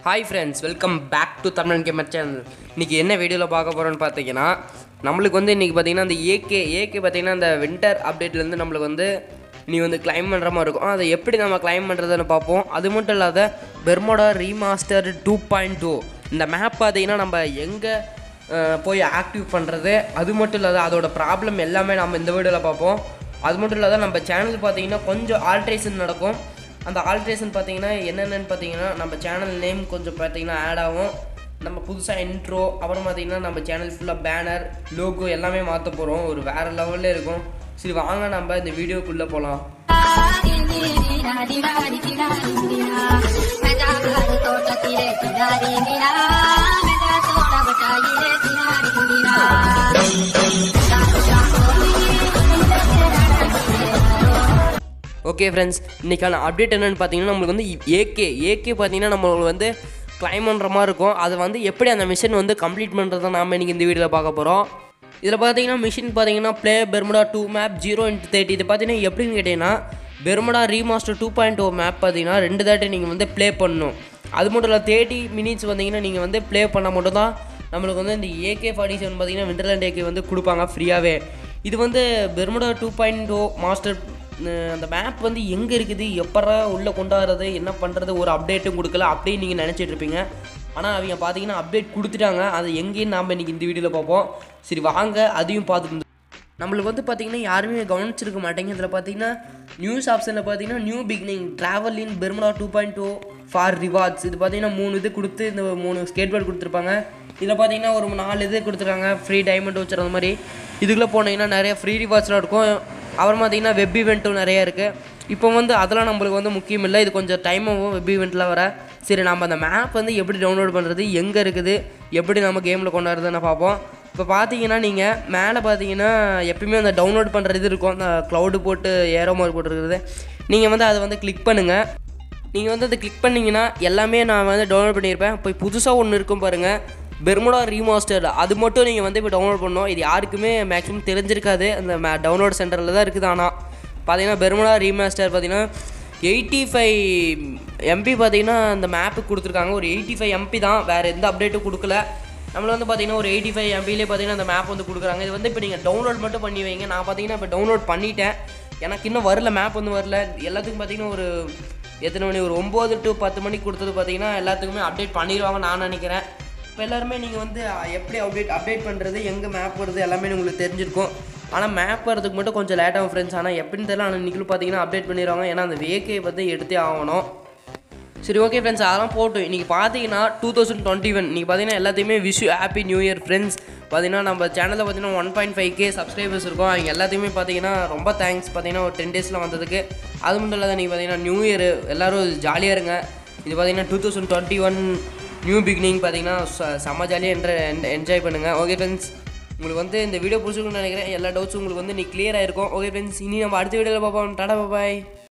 hi friends welcome back to Tamilan gamer channel இன்றைக்கி என்ன வீடியோவில் பார்க்க போகிறோன்னு பார்த்தீங்கன்னா நம்மளுக்கு வந்து இன்றைக்கி பார்த்தீங்கன்னா அந்த ஏகே ஏகே பார்த்தீங்கன்னா அந்த வின்டர் அப்டேட்லேருந்து நம்மளுக்கு வந்து நீ வந்து கிளைம் பண்ணுற மாதிரி இருக்கும் அதை எப்படி நம்ம கிளைம் பண்ணுறதுன்னு பார்ப்போம் அது மட்டும் இல்லாத Bermuda remaster two point two இந்த மேப் பார்த்தீங்கன்னா நம்ம எங்கே போய் ஆக்டிவ் பண்ணுறது அது மட்டும் இல்லாத அதோட ப்ராப்ளம் எல்லாமே நம்ம இந்த வீடியோவில் பார்ப்போம் அது மட்டும் இல்லாத நம்ம சேனல் பார்த்தீங்கன்னா கொஞ்சம் ஆல்ட்ரேஷன் நடக்கும் அந்த ஆல்ட்ரேஷன் பார்த்தீங்கன்னா என்னென்னு பார்த்தீங்கன்னா நம்ம சேனல் நேம் கொஞ்சம் பார்த்தீங்கன்னா ஆட் ஆகும் நம்ம புதுசாக இன்ட்ரோ அப்புறம் பார்த்தீங்கன்னா நம்ம சேனல் ஃபுல்லாக பேனர் லோகோ எல்லாமே மாற்ற போகிறோம் ஒரு வேறு லெவலில் இருக்கும் சரி வாங்க நம்ம இந்த வீடியோக்குள்ளே போகலாம் ஓகே ஃப்ரெண்ட்ஸ் இன்றைக்கான அப்டேட் என்னென்னு பார்த்தீங்கன்னா நம்மளுக்கு வந்து ஏகே ஏகே பார்த்தீங்கன்னா நம்மளுக்கு வந்து கிளைம் பண்ணுற மாதிரி இருக்கும் அதை வந்து எப்படி அந்த மிஷின் வந்து கம்ப்ளீட் பண்ணுறதை நாம் இன்றைக்கி இந்த வீடியோவில் பார்க்க போகிறோம் இதில் பார்த்தீங்கன்னா மிஷின் பார்த்தீங்கன்னா play Bermuda two map zero into thirty இது பார்த்தீங்கன்னா எப்படின்னு கேட்டிங்கன்னா Bermuda remaster two point O map பார்த்தீங்கன்னா ரெண்டு தாட்டி நீங்கள் வந்து ப்ளே பண்ணணும் அது மட்டும் இல்லை தேர்ட்டி மினிட்ஸ் வந்தீங்கன்னா நீங்கள் வந்து ப்ளே பண்ணால் மட்டும்தான் நம்மளுக்கு வந்து இந்த ஏகே ஃபார்ட்டி செவன் பார்த்தீங்கன்னா விண்டர்லேண்ட் ஏகே வந்து கொடுப்பாங்க ஃப்ரீயாகவே இது வந்து Bermuda two point O master அஹ் அந்த மேப் வந்து எங்கே இருக்குது எப்பரா உள்ளே கொண்டாடுறது என்ன பண்ணுறது ஒரு அப்டேட்டும் கொடுக்கல அப்படின்னு நீங்கள் நினச்சிட்டு இருப்பீங்க ஆனால் அவங்க பார்த்தீங்கன்னா அப்டேட் கொடுத்துட்டாங்க அது எங்கேன்னு நாம் இன்றைக்கி இந்த வீடியோவில் பார்ப்போம் சரி வாங்க அதையும் பார்த்துட்டு நம்மளுக்கு வந்து பார்த்தீங்கன்னா யாருமே கவனிச்சிருக்க மாட்டேங்க இதில் பார்த்தீங்கன்னா நியூஸ் ஆப்ஷனில் பார்த்தீங்கன்னா new beginning travel in Bermuda two point two for rewards இது பார்த்தீங்கன்னா மூணு இது கொடுத்து இந்த மூணு ஸ்கேட் போர்டு கொடுத்துருப்பாங்க இதில் பார்த்தீங்கன்னா ஒரு நாலு இது கொடுத்துருக்காங்க ஃப்ரீ டைமண்ட் வச்சுற அந்த மாதிரி இதுக்குள்ளே போனீங்கன்னா நிறைய ஃப்ரீ ரிவார்ட்ஸ்லாம் இருக்கும் அப்புறம் பார்த்தீங்கன்னா வெப் ஈவெண்ட்டும் நிறைய இருக்குது இப்போ வந்து அதெல்லாம் நம்மளுக்கு வந்து முக்கியம் இல்லை இது கொஞ்சம் டைம் ஆகும் வெப் ஈவெண்ட்டில் வர சரி நம்ம அந்த மேப் வந்து எப்படி டவுன்லோட் பண்ணுறது எங்கே இருக்குது எப்படி நம்ம கேமில் கொண்டாடுறதுன்னு பார்ப்போம் இப்போ பார்த்தீங்கன்னா நீங்கள் மேலே பார்த்தீங்கன்னா எப்பயுமே அந்த டவுன்லோட் பண்ணுற இது இருக்கும் அந்த க்ளவுடு போட்டு ஏரோ மாதிரி போட்டுருக்குறது நீங்கள் வந்து அதை வந்து கிளிக் பண்ணுங்கள் நீங்கள் வந்து அதை கிளிக் பண்ணிங்கன்னா எல்லாமே நான் வந்து டவுன்லோட் பண்ணியிருப்பேன் இப்போ புதுசாக ஒன்று இருக்கும் பாருங்கள் பெர்முடா ரீமாஸ்டர் அது மட்டும் நீங்கள் வந்து இப்போ டவுன்லோட் பண்ணணும் இது யாருக்குமே மேக்ஸிமம் தெரிஞ்சிருக்காது அந்த மே டவுன்லோட் சென்டரில் தான் இருக்குது ஆனால் பார்த்தீங்கன்னா பெர்முடா ரீமாஸ்டர் பார்த்தீங்கன்னா எயிட்டி ஃபைவ் எம்பி பார்த்தீங்கன்னா அந்த மேப்புக்கு கொடுத்துருக்காங்க ஒரு எயிட்டி ஃபைவ் எம்பி தான் வேறு எந்த அப்டேட்டும் கொடுக்கல நம்மள வந்து பார்த்தீங்கன்னா ஒரு எயிட்டி ஃபைவ் எம்பிலே பார்த்தீங்கன்னா அந்த மேப் வந்து கொடுக்குறாங்க இது வந்து இப்போ நீங்கள் டவுன்லோட் மட்டும் பண்ணி வைங்க நான் பார்த்தீங்கன்னா இப்போ டவுன்லோட் பண்ணிட்டேன் எனக்கு இன்னும் வரல மேப் வந்து வரல எல்லாத்துக்கும் பார்த்தீங்கன்னா ஒரு எத்தனை மணி ஒரு ஒம்பது டு பத்து மணிக்கு கொடுத்தது பார்த்தீங்கன்னா எல்லாத்துக்குமே அப்டேட் பண்ணிடுவாங்க நான் நினைக்கிறேன் இப்போ எல்லாருமே நீங்கள் வந்து அஹ், எப்படி அப்டேட் அப்டேட் பண்ணுறது எங்கே மேப் வருது எல்லாமே உங்களுக்கு தெரிஞ்சிருக்கும் ஆனால் மேப் வரதுக்கு மட்டும் கொஞ்சம் லேட் ஆகும் ஃப்ரெண்ட்ஸ் ஆனால் எப்படின்னு தெரியல ஆனால் இன்றைக்கி பார்த்தீங்கன்னா அப்டேட் பண்ணிடுவாங்க ஏன்னா அந்த வேக்கை வந்து எடுத்தே ஆகணும் சரி ஓகே ஃப்ரெண்ட்ஸ் அதெல்லாம் போட்டும் இன்றைக்கி பார்த்தீங்கன்னா டூ தௌசண்ட் டுவெண்ட்டி ஒன் இன்றைக்கி பார்த்தீங்கன்னா எல்லாத்தையுமே wish happy new year friends பார்த்தீங்கன்னா நம்ம சேனலில் பார்த்தீங்கன்னா one point five K subscribers இருக்கும் அவங்க எல்லாத்தையுமே பார்த்தீங்கன்னா ரொம்ப தேங்க்ஸ் பார்த்தீங்கன்னா ஒரு டென் டேஸில் வந்ததுக்கு அது மட்டும் இல்லாத நீங்கள் பார்த்தீங்கன்னா நியூ இயர் எல்லோரும் ஜாலியாக இருங்க இது பார்த்தீங்கன்னா two thousand twenty one new beginning பார்த்தீங்கன்னா ச- செம்ம ஜாலியாக என்ற என்ஜாய் பண்ணுங்கள் ஓகே ஃப்ரெண்ட்ஸ் உங்களுக்கு வந்து இந்த வீடியோ பிடிச்சிருக்குன்னு நினைக்கிறேன் எல்லா டவுட்ஸும் உங்களுக்கு வந்து நீ கிளியர் ஆயிருக்கும் ஓகே ஃப்ரெண்ட்ஸ் இனி நம்ம அடுத்த வீடியோவில் பார்ப்போம் டாடா பாய்